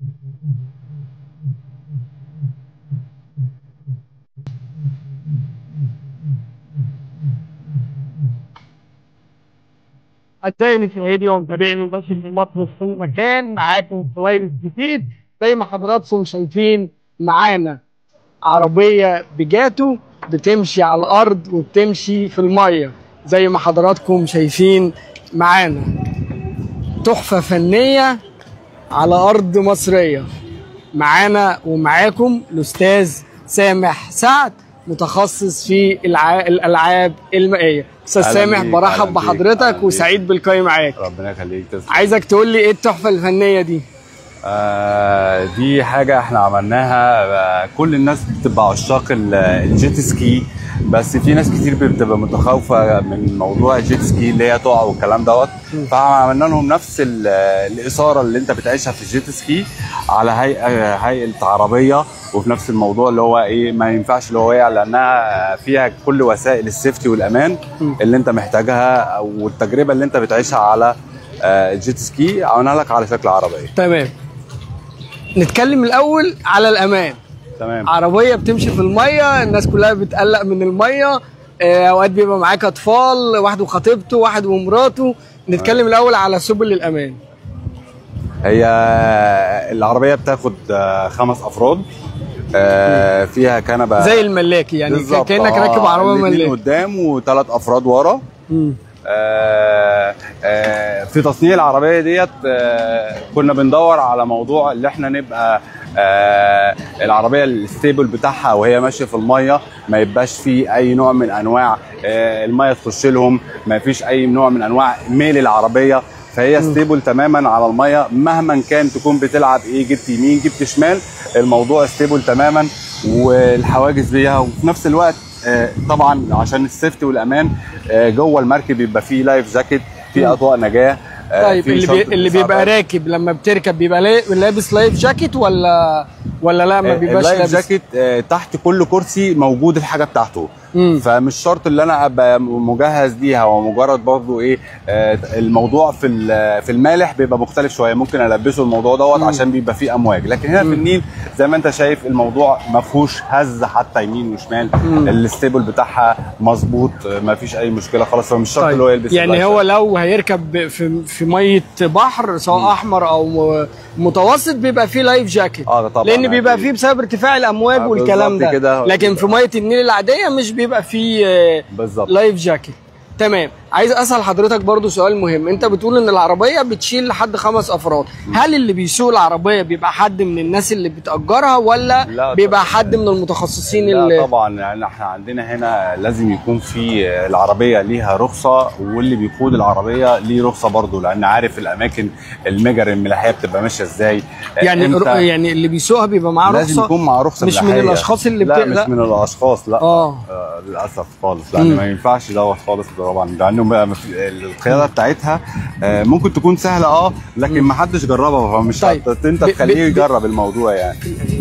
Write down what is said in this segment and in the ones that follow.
أعزائي المشاهدين ومتابعين المباشر في مصر في كل مكان معاكم سويد جديد زي ما حضراتكم شايفين معانا عربية بجاتو بتمشي على الأرض وبتمشي في المية زي ما حضراتكم شايفين معانا تحفة فنية على أرض مصرية معانا ومعاكم الأستاذ سامح سعد متخصص في الع... الألعاب المائية أستاذ أهلاً سامح بيك، برحب أهلاً بيك، بحضرتك أهلاً بيك. وسعيد بالقاء معاك ربنا يخليك تسلم عايزك تقول لي ايه التحفة الفنية دي آه دي حاجة احنا عملناها آه كل الناس بتبقى عشاق ال- الجيت سكي بس في ناس كتير بتبقى متخوفة من موضوع الجيت سكي اللي هي تقع والكلام دوت فعملنا لهم نفس ال- الإثارة اللي انت بتعيشها في الجيت سكي على هيئة هيئة عربية وفي نفس الموضوع اللي هو ايه ما ينفعش اللي هو يقع لانها فيها كل وسائل السيفتي والامان اللي انت محتاجها والتجربة اللي انت بتعيشها على آه، الجيت سكي عملنا لك على شكل عربية تمام نتكلم الأول على الأمان تمام عربية بتمشي في المية الناس كلها بتقلق من المية آه، أوقات بيبقى معاك أطفال واحد وخطيبته واحد ومراته نتكلم الأول على سبل الأمان هي العربية بتاخد آه، خمس أفراد آه، فيها كنبة زي الملاكي يعني بالظبط، كأنك آه، راكب عربية الاتنين ملاكي قدام وثلاث أفراد ورا مم. آه، آه، في تصنيع العربية ديت آه، كنا بندور على موضوع اللي احنا نبقى آه، العربية الستيبل بتاعها وهي ماشية في المية ما يبقاش فيه أي نوع من أنواع آه، المية تخش لهم ما فيش أي نوع من أنواع ميل العربية فهي ستيبل تماما على المية مهما كان تكون بتلعب ايه جبت يمين جبت شمال الموضوع ستيبل تماما والحواجز بيها وفي نفس الوقت آه، طبعا عشان السيفتي والامان آه، جوه المركب بيبقى فيه لايف جاكيت في اضواء نجاه آه، طيب في اللي, بي... شنطة اللي بيبقى إسعافات. راكب لما بتركب بيبقى لا- لابس لايف جاكيت ولا ولا لا ما آه، بيبقاش اللايف لابس جاكيت آه، تحت كل كرسي موجود الحاجه بتاعته مم. فمش شرط اللي انا ابقى مجهز ليها هو مجرد برضو ايه آه، الموضوع في ال- في المالح بيبقى مختلف شويه ممكن البسه الموضوع دوت عشان بيبقى فيه امواج لكن هنا في النيل زي ما انت شايف الموضوع ما فيهوش هز حتى يمين وشمال الستيبل بتاعها مظبوط آه، ما فيش اي مشكله خلاص هو مش شرط اللي هو يلبس يعني اللايف هو جاكيت. لو هيركب في في ميه بحر سواء احمر او م- متوسط بيبقى فيه لايف جاكيت اه ده طبعا لان بيبقى أكيد. فيه بسبب ارتفاع الامواج آه، والكلام بالظبط ده كده. لكن في ميه النيل العاديه مش بيبقى فيه آه، بالظبط لايف جاكيت تمام عايز اسال حضرتك برضو سؤال مهم انت بتقول ان العربيه بتشيل لحد خمس افراد هل اللي بيسوق العربيه بيبقى حد من الناس اللي بتاجرها ولا لا بيبقى طبعاً. حد من المتخصصين لا اللي طبعا يعني احنا عندنا هنا لازم يكون في العربيه ليها رخصه واللي بيقود العربيه ليه رخصه برضه لان عارف الاماكن المجر الملاحيه بتبقى ماشيه ازاي يعني إمتى. يعني اللي بيسوقها بيبقى معاه رخصه لازم يكون مع رخصه مش من ملاحية. الأشخاص اللي لا بت- مش لا. من الاشخاص لا آه. آه للاسف خالص لان مم. ما ينفعش دوت خالص طبعا لانه بقى مف- القياده بتاعتها آه ممكن تكون سهله اه لكن ما حدش جربها فمش طيب. هت- انت ب- تخليه ب- يجرب الموضوع يعني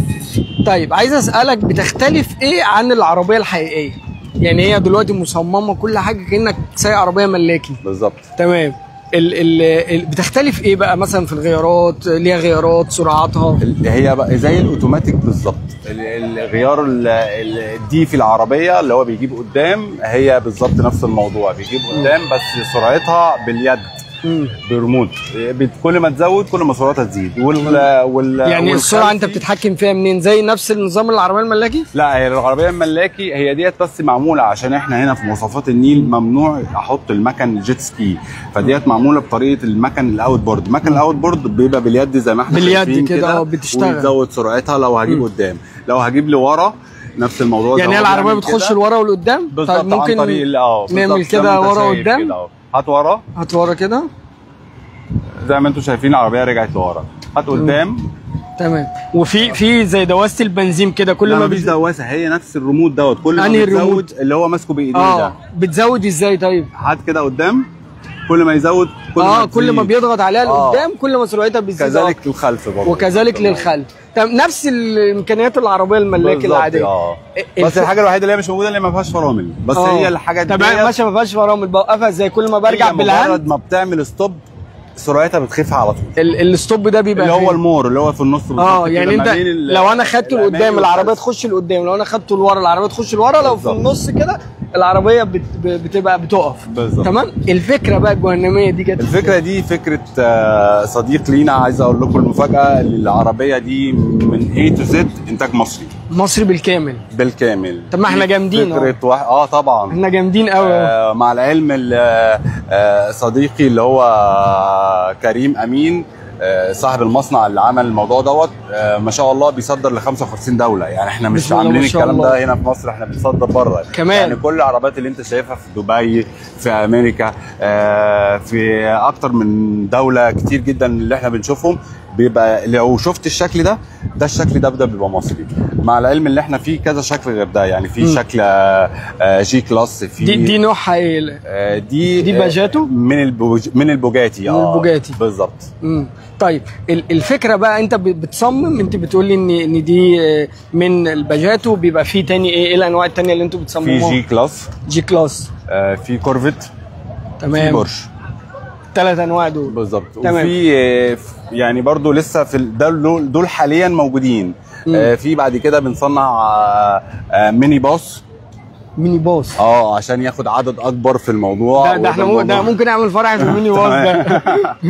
طيب عايز اسالك بتختلف ايه عن العربيه الحقيقيه يعني هي دلوقتي مصممه كل حاجه كانك سايق عربيه ملاكي بالظبط تمام ال ال ال بتختلف ايه بقى مثلا في الغيارات ليها غيارات سرعتها ال- هي بقى زي الاوتوماتيك بالظبط ال- الغيار ال- ال- الدي في العربيه اللي هو بيجيب قدام هي بالظبط نفس الموضوع بيجيب قدام بس سرعتها باليد مم. بريموت بت- كل ما تزود كل ما سرعتها تزيد وال وال يعني السرعه انت والخلفي- بتتحكم فيها منين زي نفس النظام العربيه الملاكي لا هي العربيه الملاكي هي ديت بس معموله عشان احنا هنا في مواصفات النيل ممنوع احط المكن الجيت سكي فديت معموله بطريقه المكن الاوت بورد المكن الاوت بورد بيبقى باليد زي ما احنا باليد شايفين كده، اه، بتشتغل. وتزود سرعتها لو هجيب قدام لو هجيب لورا نفس الموضوع يعني زي هي ما هو العربيه بيعمل بتخش كده. لورا ولقدام بالظبط طيب ممكن عن طريق ال- اه بالظبط نعمل زي ما كده انت ورا شايف وقدام كده اهو. هات ورا هات ورا كده زي ما انتم شايفين العربيه رجعت لورا هات قدام تمام وفي في زي دواسه البنزين كده كل لا ما مفيش بيز... دواسه هي نفس الريموت دوت كل ما أنهي بتزود الريموت؟ اللي هو ماسكه بايديه ده اه بتزود ازاي طيب هات كده قدام كل ما يزود كل اه ما كل ما تزيد. بيضغط عليها آه. لقدام كل ما سرعتها بتزيد كذلك أكتر. الخلف برضه وكذلك للخلف تمام نفس الامكانيات العربيه الملاكي بالظبط، العاديه اه الف- بس الحاجه الوحيده اللي هي مش موجوده اللي ما فيهاش فرامل بس آه. هي الحاجه طب ديت ماشي ما فيهاش فرامل بوقفها ازاي كل ما برجع هي بالهاند مجرد ما بتعمل ستوب سرعتها بتخف على طول ال- الستوب ده بيبقى اللي هو فين؟ المور اللي هو في النص بالظبط اه كده يعني ما انت بين ال- لو انا خدته الأمامي لقدام العربيه والخلفي. تخش لقدام لو انا خدته لورا العربيه تخش لورا لو في بالظبط. النص كده العربيه بت... ب- بتبقى بتقف بالظبط. تمام الفكره بقى الجهنميه دي جت الفكره دي فكره آه، صديق لينا عايز اقول لكم المفاجاه ان العربيه دي من A تو Z انتاج مصري مصري بالكامل بالكامل طب ما احنا دي جامدين أهو. فكره واحد اه طبعا احنا جامدين قوي اهو آه، مع العلم ال- آه، صديقي اللي هو كريم امين آه، صاحب المصنع اللي عمل الموضوع دوت آه، ما شاء الله بيصدر ل 55 دوله يعني احنا مش بسم الله عاملين ما شاء الكلام الله. ده هنا في مصر احنا بنصدر بره كمان. يعني كل العربيات اللي انت شايفها في دبي في امريكا آه، في اكتر من دوله كتير جدا اللي احنا بنشوفهم بيبقى لو شفت الشكل ده ده الشكل ده ده بيبقى مصري مع العلم اللي احنا فيه كذا شكل غير ده يعني في مم. شكل آه، آه، جي كلاس في دي دي نوعها ايه آه، دي دي آه، باجاتو؟ من البوج... من البوجاتي من البوجاتي. بالظبط مم. طيب ال- الفكره بقى انت ب- بتصمم انت بتقول لي ان ان دي آه، من الباجاتو بيبقى في تاني ايه ايه الانواع التانيه اللي انتوا في بتصمموها جي كلاس جي كلاس آه، في كورفت في تمام بورش ثلاث انواع دول بالظبط تمام. وفي آه، ف- يعني برضو لسه في ال- ده دول دول حاليا موجودين مم. آه، في بعد كده بنصنع آه، آه، ميني باص ميني باص اه عشان ياخد عدد اكبر في الموضوع ده, ده احنا وده مو- ده الموضوع- ممكن نعمل فرع في الميني باص ده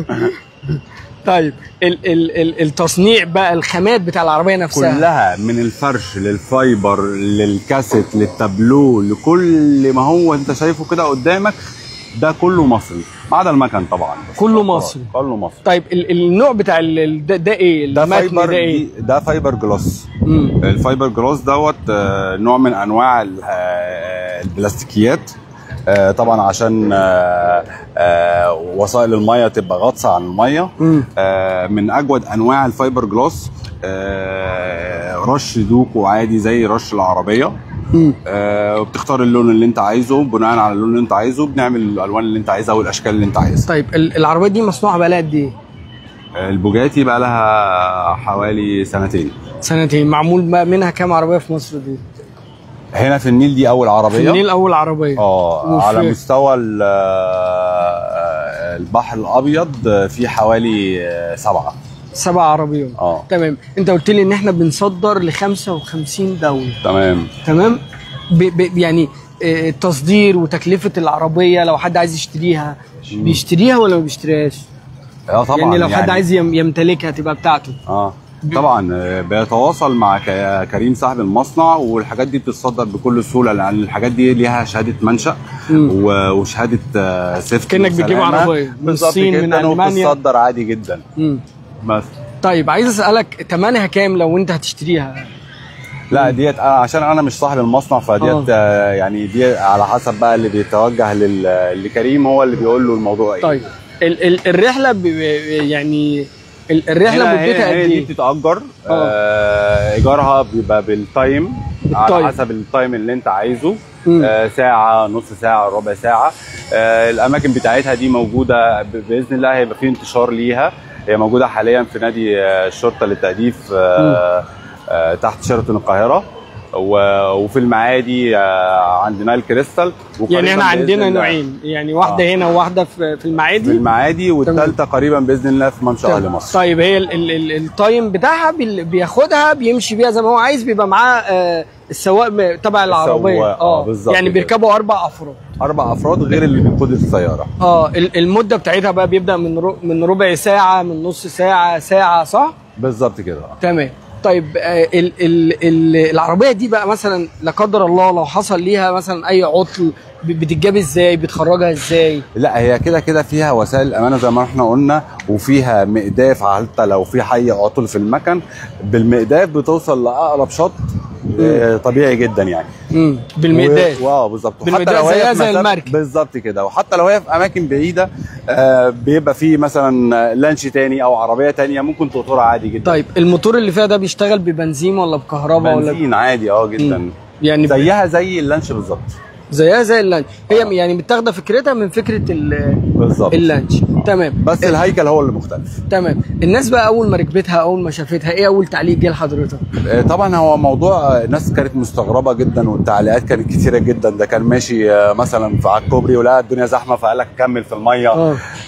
طيب ال ال ال التصنيع بقى الخامات بتاع العربيه نفسها كلها من الفرش للفايبر للكاسيت للتابلو لكل ما هو انت شايفه كده قدامك ده كله مصري ما عدا المكن طبعا بس كله آه، مصري. كله مصري طيب ال النوع بتاع ال ال- ده, ده ايه ده المتن فايبر ده ايه دي- ده فايبر جلاس مم. الفايبر جلاس دوت آه، نوع من انواع ال- آه، البلاستيكيات آه، طبعا عشان آه، آه، وسائل الميه تبقى غطسه عن الميه مم. آه، من اجود انواع الفايبر جلاس آه، رش دوكو عادي زي رش العربيه مم. آه، وبتختار اللون اللي انت عايزه بناء على اللون اللي انت عايزه بنعمل الالوان اللي انت عايزها والاشكال اللي انت عايزها طيب ال- العربيه دي مصنوعه بقى لها قد ايه آه، البوجاتي بقى لها حوالي سنتين سنتين معمول بقى منها كام عربيه في مصر دي هنا في النيل دي اول عربيه في النيل اول عربيه اه وفي- على مستوى ال- آه، البحر الابيض آه، في حوالي آه، سبعه سبع عربيات اه تمام انت قلت لي ان احنا بنصدر ل 55 دوله تمام تمام ب ب يعني آه، التصدير وتكلفه العربيه لو حد عايز يشتريها بيشتريها ولا ما بيشتريهاش اه طبعا يعني لو حد عايز يم- يمتلكها تبقى بتاعته اه طبعا آه، بيتواصل مع ك- كريم صاحب المصنع والحاجات دي بتتصدر بكل سهوله لان الحاجات دي ليها شهاده منشا مم. و- وشهاده آه، سيفتي كأنك بتجيب وسلامة. عربية من بالظبط الصين، من جدا ألمانيا. وبتتصدر عادي جدا مم. بس طيب عايز اسالك ثمنها كام لو انت هتشتريها لا ديت آه عشان انا مش صاحب المصنع فديت آه يعني دي على حسب بقى اللي بيتوجه لل- لكريم هو اللي بيقول له الموضوع ايه طيب ال ال الرحله ب يعني ال الرحله هنا- مدتها هنا- قد هنا دي ايه؟ بتتأجر آه ايجارها بيبقى بالتايم على بالتايم. حسب التايم اللي انت عايزه مم. آه ساعة نص ساعة ربع ساعة آه الأماكن بتاعتها دي موجودة ب- بإذن الله هيبقى في انتشار ليها هي موجودة حاليا في نادي آه، الشرطة للتأديف آه آه تحت شيراتون القاهرة و- وفي المعادي آه عند نايل كريستال يعني احنا وقريباً بإذن عندنا الله نوعين يعني واحده آه. هنا وواحده في في في المعادي المعادي والثالثة قريبا بإذن الله في ممشى أهل مصر طيب هي ال ال ال التايم بتاعها بال- بياخدها بيمشي بيها زي ما هو عايز بيبقى معاه آه السواق م- تبع العربيه السواق، آه، بالظبط يعني كده. بيركبوا اربع افراد أربع أفراد غير اللي بيقود السيارة اه ال- المده بتاعتها بقى بيبدا من رو من ربع ساعه من نص ساعه ساعه صح بالظبط كده تمام طيب آه ال ال ال العربيه دي بقى مثلا لا قدر الله لو حصل ليها مثلا اي عطل ب- بتتجاب ازاي بتخرجها ازاي لا هي كده كده فيها وسائل امانه زي ما احنا قلنا وفيها مقداف حتى لو في حي عطل في المكن بالمقداف بتوصل لاقرب شط آه، طبيعي جدا يعني امم بالمقداف و- اه بالظبط وحتى بالمقداف لو هي زيها في زي مسافة- المركب. بالظبط كده وحتى لو هي في اماكن بعيده آه، بيبقى في مثلا لانش تاني او عربيه تانية ممكن تقطرها عادي جدا طيب الموتور اللي فيها ده بيشتغل ببنزين ولا بكهرباء ولا بنزين عادي اه جدا مم. يعني زيها زي اللانش بالظبط زيها زي اللانش هي يعني متاخده فكرتها من فكره ال- بالظبط اللانش تمام بس الهيكل هو اللي مختلف تمام الناس بقى اول ما ركبتها اول ما شافتها ايه اول تعليق جه لحضرتك آه، طبعا هو موضوع آه، الناس كانت مستغربه جدا والتعليقات كانت كتيره جدا ده كان ماشي آه، مثلا في على الكوبري ولقى الدنيا زحمه فقال لك كمل في الميه اه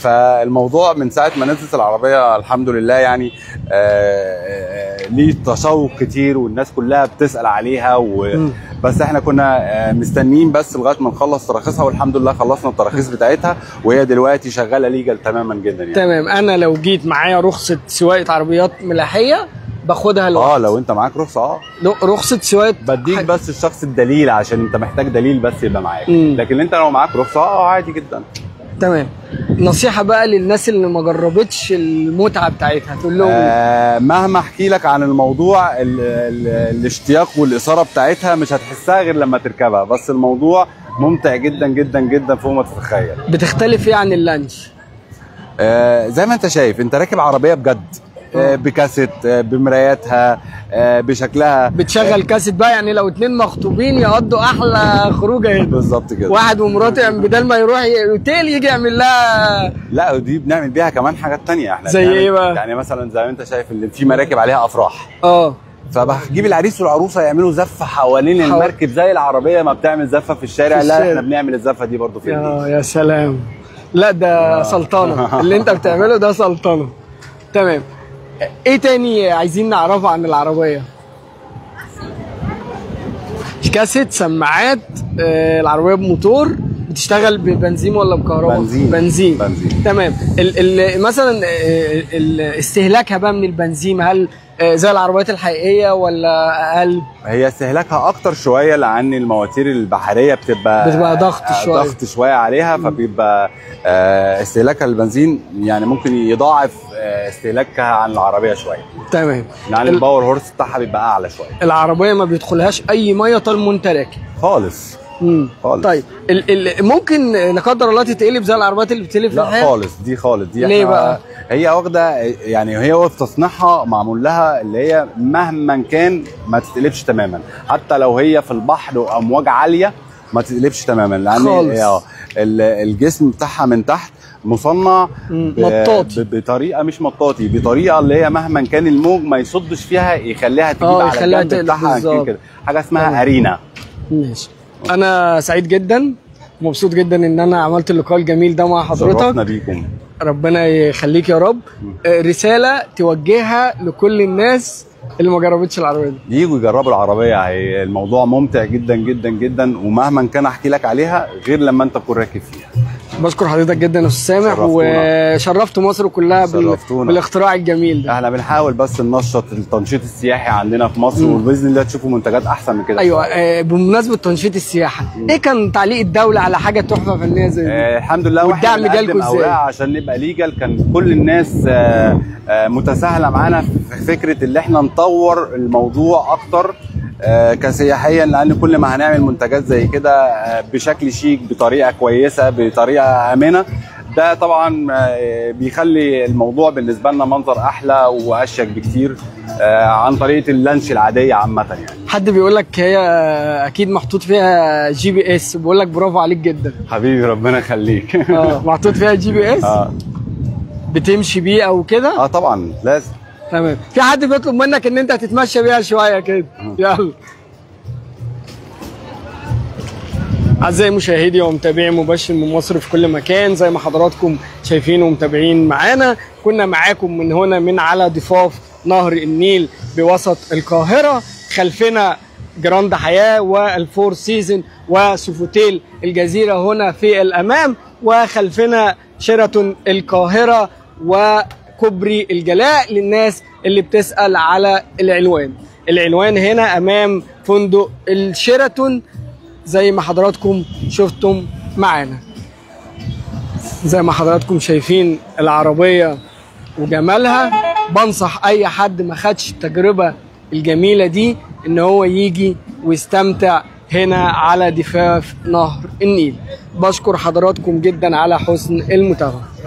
فالموضوع من ساعه ما نزلت العربيه الحمد لله يعني آه، آه، ليه تشوق كتير والناس كلها بتسال عليها و... مم. بس احنا كنا آه، مستنيين بس لغايه ما نخلص تراخيصها والحمد لله خلصنا التراخيص بتاعتها وهي دلوقتي شغاله ليجل تماما جدا يعني تمام انا لو جيت معايا رخصه سواقه عربيات ملاحيه باخدها اه لوحدي لو انت معاك رخصه اه رخصه سواقه بديك ح- بس الشخص الدليل عشان انت محتاج دليل بس يبقى معاك مم. لكن انت لو معاك رخصه اه عادي جدا تمام نصيحه بقى للناس اللي ما جربتش المتعه بتاعتها تقول لهم إيه؟ آه مهما احكي لك عن الموضوع ال ال الاشتياق والاثاره بتاعتها مش هتحسها غير لما تركبها بس الموضوع ممتع جدا جدا جدا فوق ما تتخيل بتختلف ايه عن اللانش آه زي ما انت شايف انت راكب عربيه بجد آه بكاسيت آه بمراياتها آه بشكلها بتشغل كاسيت بقى يعني لو اتنين مخطوبين يقضوا احلى خروجه هنا بالظبط كده واحد ومراته يعني بدل ما يروح ي- اوتيل يجي يعمل لها لا ودي بنعمل بيها كمان حاجات تانية احنا زي بنعمل- ايه بقى؟ يعني مثلا زي ما انت شايف اللي في مراكب عليها افراح اه فبجيب العريس والعروسه يعملوا زفه حوالين حو- المركب زي العربيه ما بتعمل زفه في الشارع في لا الشارع. احنا بنعمل الزفه دي برضو في النيل يا يا سلام لا ده سلطنه اللي انت بتعمله ده سلطنه تمام ايه تاني عايزين نعرفه عن العربيه كاسيت سماعات آه العربيه بموتور بتشتغل ببنزين ولا بكهرباء بنزين. بنزين بنزين. تمام ال ال مثلا آه، ال- استهلاكها بقى من البنزين هل آه، زي العربيات الحقيقيه ولا اقل هي استهلاكها اكتر شويه لان المواتير البحريه بتبقى بتبقى ضغط آه، شوية. ضغط شويه عليها فبيبقى آه، استهلاكها للبنزين يعني ممكن يضاعف آه، استهلاكها عن العربيه شويه تمام لان ال- الباور هورس بتاعها بيبقى اعلى شويه العربيه ما بيدخلهاش اي ميه طالما انت راكب خالص مم. خالص. طيب ال ال ممكن لا قدر الله تتقلب زي العربيات اللي بتتقلب في لا الحياه خالص دي خالص دي ليه إحنا- بقى؟ هي واخده يعني هي في تصنيعها معمول لها اللي هي مهما كان ما تتقلبش تماما حتى لو هي في البحر وامواج عاليه ما تتقلبش تماما لان خالص. هي- آه، ال- الجسم بتاعها من تحت مصنع مم، ب- مطاطي. ب- بطريقه مش مطاطي بطريقه اللي هي مهما كان الموج ما يصدش فيها يخليها تجيب آه، على يخليها الجنب تقلب بتاعها بالظبط. كده حاجه اسمها تمام. ارينا ماشي انا سعيد جدا مبسوط جدا ان انا عملت اللقاء الجميل ده مع شرفنا حضرتك بيكم ربنا يخليك يا رب آه، رساله توجهها لكل الناس اللي ما جربتش العربيه دي يجوا يجربوا العربيه هي الموضوع ممتع جدا جدا جدا ومهما كان احكي لك عليها غير لما انت تكون راكب فيها بشكر حضرتك جدا يا استاذ سامح شرفتونا. وشرفت مصر كلها بال... شرفتونا. بالاختراع الجميل ده احنا بنحاول بس ننشط التنشيط السياحي عندنا في مصر مم. وباذن الله تشوفوا منتجات احسن من كده ايوه آه، بمناسبه تنشيط السياحه ايه كان تعليق الدوله على حاجه تحفه فنيه زي دي آه الحمد لله والدعم واحنا جالكوا بنقدم إزاي؟ اوراق عشان نبقى ليجل كان كل الناس آه آه متساهله معانا في فكره اللي احنا نطور الموضوع اكتر آه كسياحيا لان كل ما هنعمل منتجات زي كده آه بشكل شيك بطريقه كويسه بطريقه امنه ده طبعا آه، بيخلي الموضوع بالنسبه لنا منظر احلى واشيك بكتير آه، عن طريقه اللانش العاديه عامه يعني حد بيقول لك هي اكيد محطوط فيها جي بي اس بقول لك برافو عليك جدا حبيبي ربنا يخليك اه محطوط فيها جي بي اس اه بتمشي بيه او كده اه طبعا لازم تمام في حد بيطلب منك ان انت تتمشى بيها شويه كده يلا أعزائي مشاهدي ومتابعي مباشر من مصر في كل مكان زي ما حضراتكم شايفين ومتابعين معانا كنا معاكم من هنا من على ضفاف نهر النيل بوسط القاهرة خلفنا جراند حياة والفور سيزن وسوفوتيل الجزيرة هنا في الأمام وخلفنا شيراتون القاهرة وكوبري الجلاء للناس اللي بتسأل على العنوان العنوان هنا أمام فندق الشيراتون زي ما حضراتكم شفتم معانا زي ما حضراتكم شايفين العربية وجمالها بنصح اي حد ما خدش التجربة الجميلة دي ان هو يجي ويستمتع هنا على ضفاف نهر النيل بشكر حضراتكم جدا على حسن المتابعة